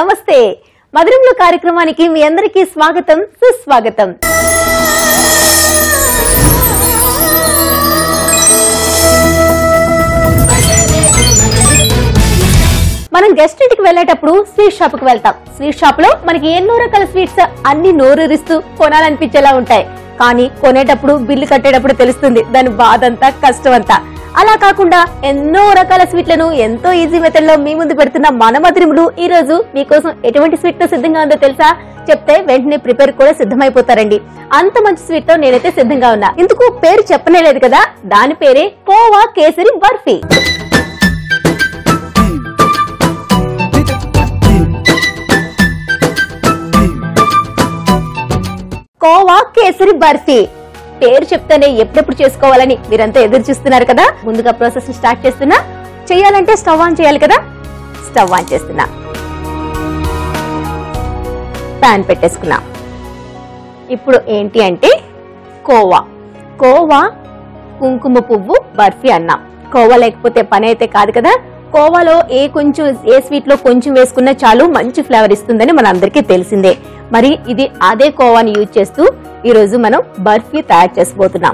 నమస్తే మధురంలో కార్యక్రమానికి మీ అందరికీ స్వాగతం సుస్వాగతం మనం గెస్ట్ ఇంటికి వెళ్ళేటప్పుడు స్వీట్ షాప్ కి వెళ్తాం స్వీట్ షాప్ లో మనకి ఎన్నో రకాల స్వీట్స్ అన్ని నోరూరిస్తూ కొనాలనిపించేలా ఉంటాయి కానీ కొనేటప్పుడు బిల్లు కట్టేటప్పుడు తెలుస్తుంది దాని బాధ అంతా కష్టం అంతా అలా కాకుండా ఎన్నో రకాల స్వీట్లను ఎంతో ఈజీ మెథడ్ లో మీ ముందు పెడుతున్న మన మధురములు ఈ రోజు మీకోసం ఎటువంటి స్వీట్ తో సిద్ధంగా ఉందో తెలుసా చెప్తే వెంటనే ప్రిపేర్ కూడా సిద్ధమైపోతారండి అంత మంచి స్వీట్ తో నేనైతే సిద్ధంగా ఉన్నా ఇందుకు పేరు చెప్పనే లేదు కదా దాని పేరే కోవా కేసరి బర్ఫీ కోవా కేసరి బర్ఫీ పేరు చెప్తేనే ఎప్పుడెప్పుడు చేసుకోవాలని మీరంతా ఎదురు చూస్తున్నారు కదా ముందుగా ప్రాసెస్ ని స్టార్ట్ చేస్తున్నా చేయాలంటే స్టవ్ ఆన్ చేయాలి కదా స్టవ్ ఆన్ చేస్తున్నా ప్యాన్ పెట్టేసుకున్నా ఇప్పుడు ఏంటి అంటే కోవా కోవా కుంకుమ పువ్వు బర్ఫీ అన్నాం కోవా లేకపోతే పని అయితే కాదు కదా కోవాలో ఏ కొంచెం ఏ స్వీట్ లో కొంచెం వేసుకున్నా చాలు మంచి ఫ్లేవర్ ఇస్తుందని మన అందరికీ తెలిసిందే మరి ఇది అదే కోవాని యూజ్ చేస్తూ ఈ రోజు మనం బర్ఫీ తయారు చేసుకోబోతున్నాం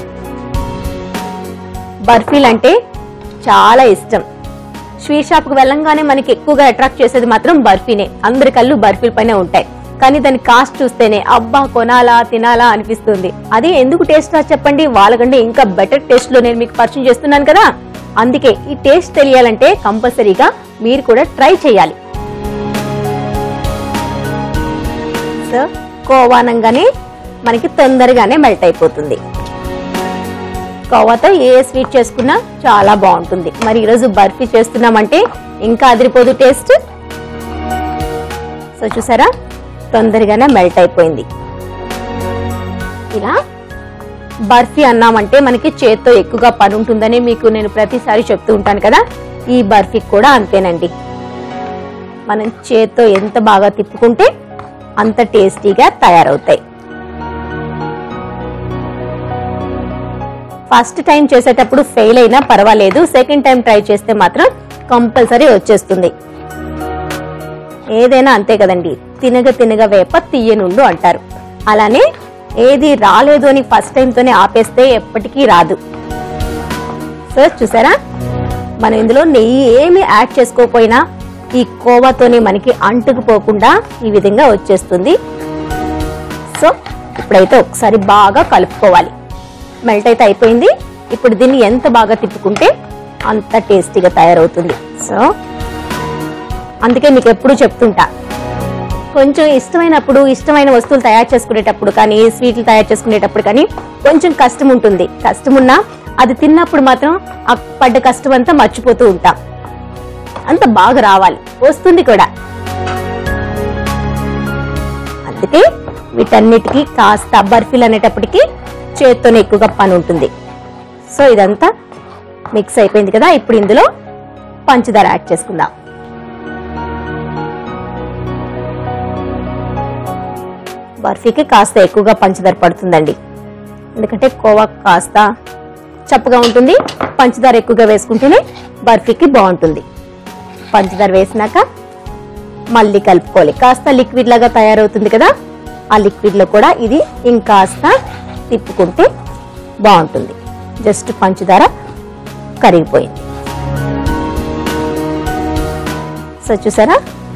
బర్ఫీలు అంటే చాలా ఇష్టం స్వీట్ షాప్ కు వెళ్ళంగానే మనకి ఎక్కువగా అట్రాక్ట్ చేసేది మాత్రం బర్ఫీనే అందరి కళ్ళు బర్ఫీల పైనే ఉంటాయి కానీ దాని కాస్ట్ చూస్తేనే అబ్బా కొనాలా తినాలా అనిపిస్తుంది అది ఎందుకు టేస్ట్ రా చెప్పండి వాళ్ళకంటే ఇంకా బెటర్ టేస్ట్ లో నేను మీకు పరిచయం చేస్తున్నాను కదా అందుకే ఈ టేస్ట్ తెలియాలంటే కంపల్సరీగా మీరు కూడా ట్రై చేయాలి సో కోవానంగానే మనకి తొందరగానే మెల్ట్ అయిపోతుంది కోవాతో ఏ స్వీట్ చేసుకున్నా చాలా బాగుంటుంది మరి ఈరోజు బర్ఫీ చేస్తున్నామంటే ఇంకా అదిరిపోదు టేస్ట్ సో చూసారా తొందరగానే మెల్ట్ అయిపోయింది ఇలా బర్ఫీ అన్నామంటే మనకి చేత్తో ఎక్కువగా పని ఉంటుందని మీకు నేను ప్రతిసారి చెప్తూ ఉంటాను కదా ఈ బర్ఫీకి కూడా అంతేనండి మనం చేత్తో ఎంత బాగా తిప్పుకుంటే అంత టేస్టీగా తయారవుతాయి ఫస్ట్ టైం చేసేటప్పుడు ఫెయిల్ అయినా పర్వాలేదు సెకండ్ టైం ట్రై చేస్తే మాత్రం కంపల్సరీ వచ్చేస్తుంది ఏదైనా అంతే కదండి తినగ తినగ వేప తీయనుండు అంటారు అలానే ఏది రాలేదు అని ఫస్ట్ టైంతోనే ఆపేస్తే ఎప్పటికీ రాదు సో చూసారా మనం ఇందులో నెయ్యి ఏమి యాడ్ చేసుకోకపోయినా ఈ కోవాతోనే మనకి అంటుకుపోకుండా ఈ విధంగా వచ్చేస్తుంది సో ఇప్పుడైతే ఒకసారి బాగా కలుపుకోవాలి మెల్ట్ అయితే అయిపోయింది ఇప్పుడు దీన్ని ఎంత బాగా తిప్పుకుంటే అంత టేస్టీగా తయారవుతుంది సో అందుకే మీకు ఎప్పుడు చెప్తుంటా కొంచెం ఇష్టమైనప్పుడు ఇష్టమైన వస్తువులు తయారు చేసుకునేటప్పుడు కానీ స్వీట్లు తయారు చేసుకునేటప్పుడు కానీ కొంచెం కష్టం ఉంటుంది కష్టం ఉన్నా అది తిన్నప్పుడు మాత్రం ఆ పడ్డ కష్టం అంతా మర్చిపోతూ ఉంటాం అంత బాగా రావాలి వస్తుంది కూడా అందుకే వీటన్నిటికీ కాస్త బర్ఫీలు అనేటప్పటికి చేత్తోనే ఎక్కువగా పని ఉంటుంది సో ఇదంతా మిక్స్ అయిపోయింది కదా ఇప్పుడు ఇందులో పంచదార యాడ్ చేసుకుందాం బర్ఫీకి కాస్త ఎక్కువగా పంచదార పడుతుందండి ఎందుకంటే కోవా కాస్త చప్పగా ఉంటుంది పంచదార ఎక్కువగా వేసుకుంటేనే బర్ఫీకి బాగుంటుంది పంచదార వేసినాక మళ్ళీ కలుపుకోవాలి కాస్త లిక్విడ్ లాగా తయారవుతుంది కదా ఆ లిక్విడ్ లో కూడా ఇది ఇంకాస్త తిప్పుకుంటే బాగుంటుంది జస్ట్ పంచదార కరిగిపోయింది సో చూసారా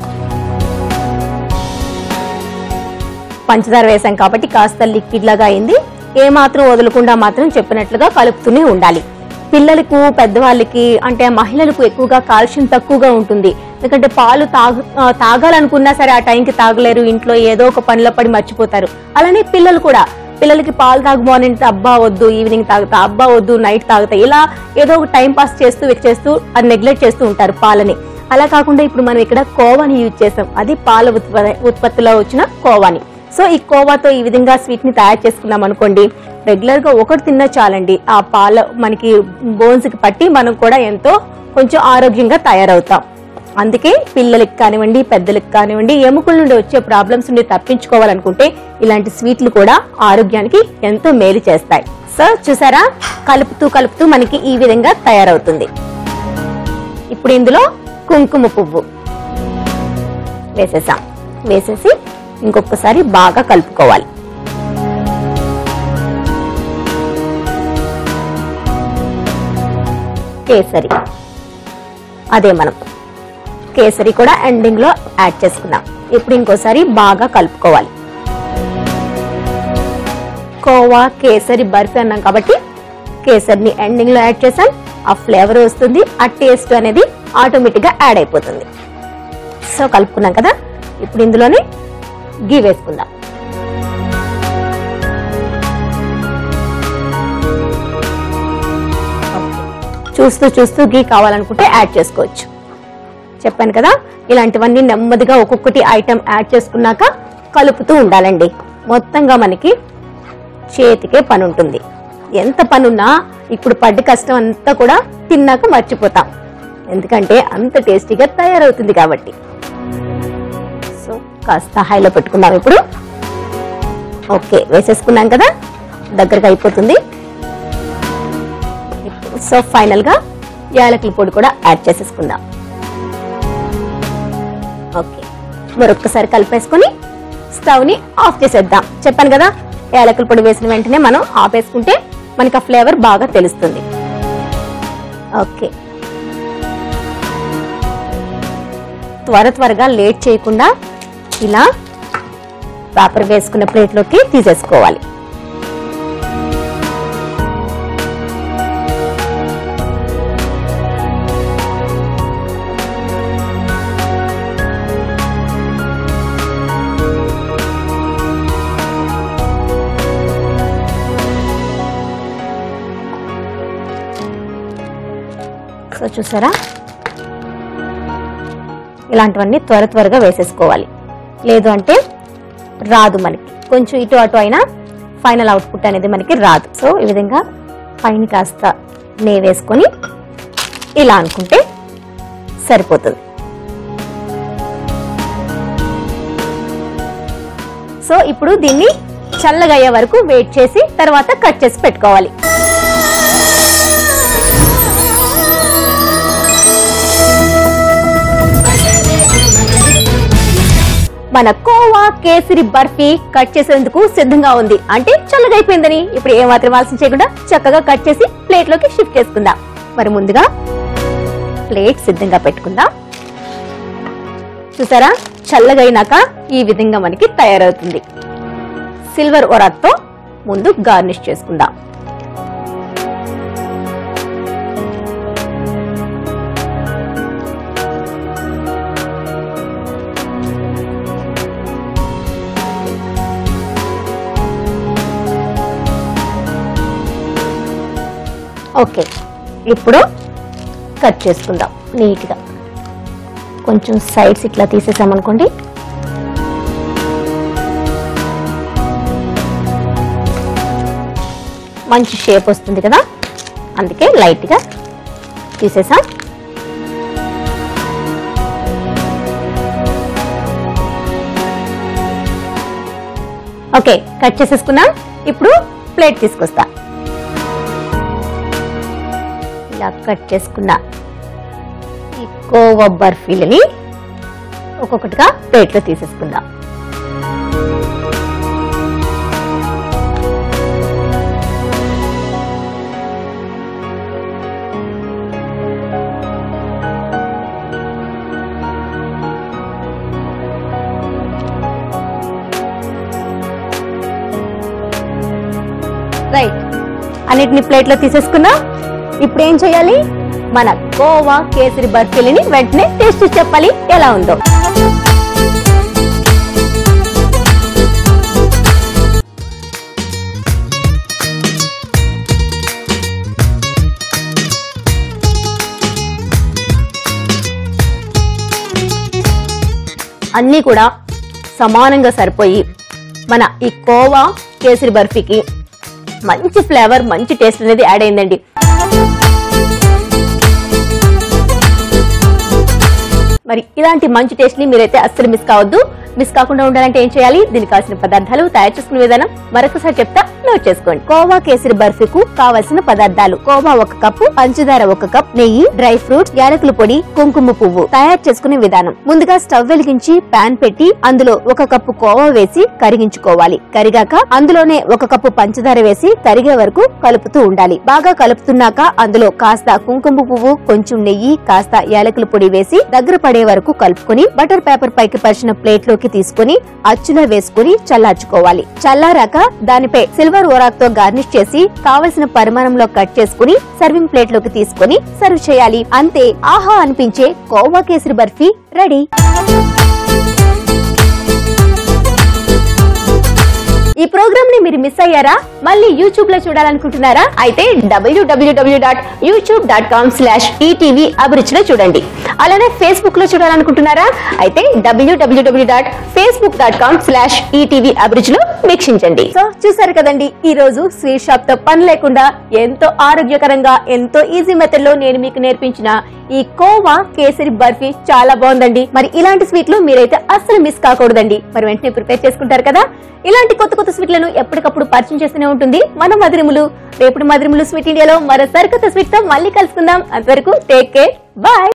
పంచదార వేసాం కాబట్టి కాస్త లిక్విడ్ లాగా అయింది ఏ మాత్రం వదలకుండా మాత్రం చెప్పినట్లుగా కలుపుతూనే ఉండాలి పిల్లలకు పెద్దవాళ్ళకి అంటే మహిళలకు ఎక్కువగా కాల్షియం తక్కువగా ఉంటుంది ఎందుకంటే పాలు తాగు ఆ, తాగాలనుకున్నా సరే ఆ టైంకి తాగలేరు ఇంట్లో ఏదో ఒక పనిలో పడి మర్చిపోతారు అలానే పిల్లలు కూడా పిల్లలకి పాలు తాగు మార్నింగ్ అబ్బా వద్దు ఈవినింగ్ తాగుతా అబ్బా వద్దు నైట్ తాగుతా ఇలా ఏదో ఒక టైం పాస్ చేస్తూ ఇక చేస్తూ అది నెగ్లెక్ట్ చేస్తూ ఉంటారు పాలని అలా కాకుండా ఇప్పుడు మనం ఇక్కడ కోవాని యూజ్ చేసాం అది పాల ఉత్ప- ఉత్పత్తిలో వచ్చిన కోవాని సో ఈ కోవాతో ఈ విధంగా స్వీట్ ని తయారు చేసుకున్నాం అనుకోండి రెగ్యులర్ గా ఒకటి తిన్నా చాలండి ఆ పాల మనకి బోన్స్ కి పట్టి మనం కూడా ఎంతో కొంచెం ఆరోగ్యంగా తయారవుతాం అందుకే పిల్లలకి కానివ్వండి పెద్దలకు కానివ్వండి ఎముకల నుండి వచ్చే ప్రాబ్లమ్స్ నుండి తప్పించుకోవాలనుకుంటే ఇలాంటి స్వీట్లు కూడా ఆరోగ్యానికి ఎంతో మేలు చేస్తాయి సో చూసారా కలుపుతూ కలుపుతూ మనకి ఈ విధంగా తయారవుతుంది ఇప్పుడు ఇందులో కుంకుమ పువ్వు వేసేసాం వేసేసి ఇంకొకసారి బాగా కలుపుకోవాలి కేసరి అదే మనం కేసరి కూడా ఎండింగ్ లో యాడ్ చేసుకున్నాం ఇప్పుడు ఇంకోసారి బాగా కలుపుకోవాలి కోవా కేసరి బర్ఫీ అన్నాం కాబట్టి కేసరిని ఎండింగ్ లో యాడ్ చేసాం ఆ ఫ్లేవర్ వస్తుంది ఆ టేస్ట్ అనేది ఆటోమేటిక్ గా యాడ్ అయిపోతుంది సో కలుపుకున్నాం కదా ఇప్పుడు ఇందులోనే గీ వేసుకుందాం చూస్తూ చూస్తూ గీ కావాలనుకుంటే యాడ్ చేసుకోవచ్చు చెప్పాను కదా ఇలాంటివన్నీ నెమ్మదిగా ఒక్కొక్కటి ఐటెం యాడ్ చేసుకున్నాక కలుపుతూ ఉండాలండి మొత్తంగా మనకి చేతికే పని ఉంటుంది ఎంత పనున్నా ఇప్పుడు పడ్డ కష్టం అంతా కూడా తిన్నాక మర్చిపోతాం ఎందుకంటే అంత టేస్టీగా తయారవుతుంది కాబట్టి సో కాస్త హైలో పెట్టుకుందాం ఇప్పుడు ఓకే వేసేసుకున్నాం కదా దగ్గరగా అయిపోతుంది ఇప్పుడు సో ఫైనల్ గా యాలకుల పొడి కూడా యాడ్ చేసేసుకుందాం ఓకే మరొక్కసారి కలిపేసుకొని స్టవ్ ని ఆఫ్ చేసేద్దాం చెప్పాను కదా యాలకుల పొడి వేసిన వెంటనే మనం ఆపేసుకుంటే మనకి ఆ ఫ్లేవర్ బాగా తెలుస్తుంది ఓకే త్వర త్వరగా లేట్ చేయకుండా ఇలా పేపర్ వేసుకున్న ప్లేట్లోకి తీసేసుకోవాలి సో చూసారా ఇలాంటివన్నీ త్వర త్వరగా వేసేసుకోవాలి లేదు అంటే రాదు మనకి కొంచెం ఇటు అటు అయినా ఫైనల్ అవుట్పుట్ అనేది మనకి రాదు సో ఈ విధంగా పైన కాస్త నెయ్యి వేసుకొని ఇలా అనుకుంటే సరిపోతుంది సో ఇప్పుడు దీన్ని చల్లగా అయ్యే వరకు వెయిట్ చేసి తర్వాత కట్ చేసి పెట్టుకోవాలి మన కోవా కేసరి బర్ఫీ కట్ చేసేందుకు సిద్ధంగా ఉంది అంటే చల్లగా అయిపోయిందని ఇప్పుడు ఏమాత్రం ఆలస్యం చేయకుండా చక్కగా కట్ చేసి ప్లేట్ లోకి షిఫ్ట్ చేసుకుందాం మరి ముందుగా ప్లేట్ సిద్ధంగా పెట్టుకుందాం చూసారా చల్లగా అయినాక ఈ విధంగా మనకి తయారవుతుంది సిల్వర్ ఒరాక్తో ముందు గార్నిష్ చేసుకుందాం ఓకే ఇప్పుడు కట్ చేసుకుందాం నీట్గా కొంచెం సైడ్స్ ఇట్లా తీసేసామనుకోండి మంచి షేప్ వస్తుంది కదా అందుకే లైట్గా తీసేసాం ఓకే కట్ చేసేసుకున్నాం ఇప్పుడు ప్లేట్ తీసుకొస్తా ఇలా కట్ చేసుకున్న ఈ కోవా బర్ఫీలని ఒక్కొక్కటిగా ప్లేట్లో తీసేసుకుందాం రైట్ అన్నిటిని ప్లేట్లో తీసేసుకున్నాం ఇప్పుడు ఏం చేయాలి మన గోవా కేసరి బర్ఫీలని వెంటనే టేస్ట్ చూసి చెప్పాలి ఎలా ఉందో అన్నీ కూడా సమానంగా సరిపోయి మన ఈ కోవా కేసరి బర్ఫీకి మంచి ఫ్లేవర్ మంచి టేస్ట్ అనేది యాడ్ అయిందండి మరి ఇలాంటి మంచి టేస్ట్ ని మీరైతే అస్సలు మిస్ కావద్దు మిస్ కాకుండా ఉండాలంటే ఏం చేయాలి దీనికి కావాల్సిన పదార్థాలు తయారు చేసుకునే విధానం మరొకసారి చెప్తా నోట్ చేసుకోండి కోవా కేసరి బర్ఫీకు కావలసిన పదార్థాలు కోవా ఒక కప్పు పంచదార ఒక కప్ నెయ్యి డ్రై ఫ్రూట్స్ యాలకుల పొడి కుంకుమ పువ్వు తయారు చేసుకునే విధానం ముందుగా స్టవ్ వెలిగించి పాన్ పెట్టి అందులో ఒక కప్పు కోవా వేసి కరిగించుకోవాలి కరిగాక అందులోనే ఒక కప్పు పంచదార వేసి కరిగే వరకు కలుపుతూ ఉండాలి బాగా కలుపుతున్నాక అందులో కాస్త కుంకుమ పువ్వు కొంచెం నెయ్యి కాస్త యాలకుల పొడి వేసి దగ్గర పడే వరకు కలుపుకొని బటర్ పేపర్ పైకి పరిచిన ప్లేట్ లోకి తీసుకుని అచ్చులో వేసుకుని చల్లార్చుకోవాలి చల్లారాక దానిపై సిల్వర్ ఓరాక్ తో గార్నిష్ చేసి కావలసిన పరిమాణంలో కట్ చేసుకుని సర్వింగ్ ప్లేట్ లోకి తీసుకుని సర్వ్ చేయాలి అంతే ఆహా అనిపించే కోవా కేసరి బర్ఫీ రెడీ ఈ ప్రోగ్రామ్ ని మీరు మిస్ అయ్యారా మళ్ళీ యూట్యూబ్ లో చూడాలనుకుంటున్నారా అయితే W W W dot YouTube dot com slash ETV అభిరుచిలో చూడండి అలానే ఫేస్బుక్ లో చూడాలనుకుంటున్నారా అయితే W W W dot Facebook dot com slash ETV అభిరుచిలో వీక్షించండి సో చూసారు కదండి ఈ రోజు స్వీట్ షాప్ తో పని లేకుండా ఎంతో ఆరోగ్యకరంగా ఎంతో ఈజీ మెథడ్ లో నేను మీకు నేర్పించిన ఈ కోవా కేసరి బర్ఫీ చాలా బాగుందండి మరి ఇలాంటి స్వీట్లు మీరైతే అస్సలు మిస్ కాకూడదండి మరి వెంటనే ప్రిపేర్ చేసుకుంటారు కదా ఇలాంటి కొత్త కొత్త స్వీట్లను ఎప్పటికప్పుడు పరిచయం చేస్తూనే ఉంటుంది మన మధురములు రేపటి మధురములు స్వీట్ ఇండియాలో మరో సరికొత్త స్వీట్ తో మళ్ళీ కలుసుకుందాం అంతవరకు టేక్ కేర్ బాయ్